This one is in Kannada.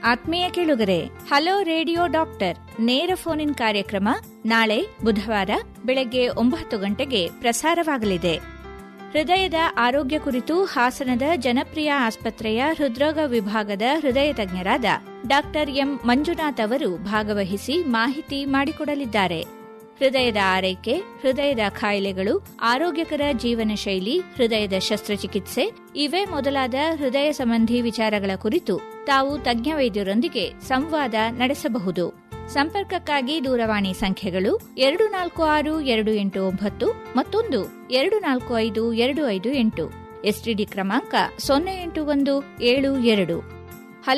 ಆತ್ಮೀಯ ಕೇಳುಗರೆ ಹಲೋ ರೇಡಿಯೋ ಡಾಕ್ಟರ್ ನೇರ ಫೋನ್ ಇನ್ ಕಾರ್ಯಕ್ರಮ ನಾಳೆ ಬುಧವಾರ ಬೆಳಗ್ಗೆ ಒಂಬತ್ತು ಗಂಟೆಗೆ ಪ್ರಸಾರವಾಗಲಿದೆ ಹೃದಯದ ಆರೋಗ್ಯ ಕುರಿತು ಹಾಸನದ ಜನಪ್ರಿಯ ಆಸ್ಪತ್ರೆಯ ಹೃದ್ರೋಗ ವಿಭಾಗದ ಹೃದಯ ತಜ್ಞರಾದ ಡಾಕ್ಟರ್ ಎಂ ಮಂಜುನಾಥ್ ಅವರು ಭಾಗವಹಿಸಿ ಮಾಹಿತಿ ಮಾಡಿಕೊಡಲಿದ್ದಾರೆ ಹೃದಯದ ಆರೈಕೆ ಹೃದಯದ ಕಾಯಿಲೆಗಳು ಆರೋಗ್ಯಕರ ಜೀವನ ಶೈಲಿ ಹೃದಯದ ಶಸ್ತ್ರಚಿಕಿತ್ಸೆ ಇವೇ ಮೊದಲಾದ ಹೃದಯ ಸಂಬಂಧಿ ವಿಚಾರಗಳ ಕುರಿತು ತಾವು ತಜ್ಞ ವೈದ್ಯರೊಂದಿಗೆ ಸಂವಾದ ನಡೆಸಬಹುದು ಸಂಪರ್ಕಕ್ಕಾಗಿ ದೂರವಾಣಿ ಸಂಖ್ಯೆಗಳು ಎರಡು ನಾಲ್ಕು ಆರು ಎರಡು ಎಂಟು ಒಂಬತ್ತು ಮತ್ತೊಂದು ಎರಡು ನಾಲ್ಕು ಐದು ಎರಡು ಐದು ಎಂಟು ಎಸ್ಟಿಡಿ ಕ್ರಮಾಂಕ ಸೊನ್ನೆ ಎಂಟು ಒಂದು ಏಳು ಎರಡು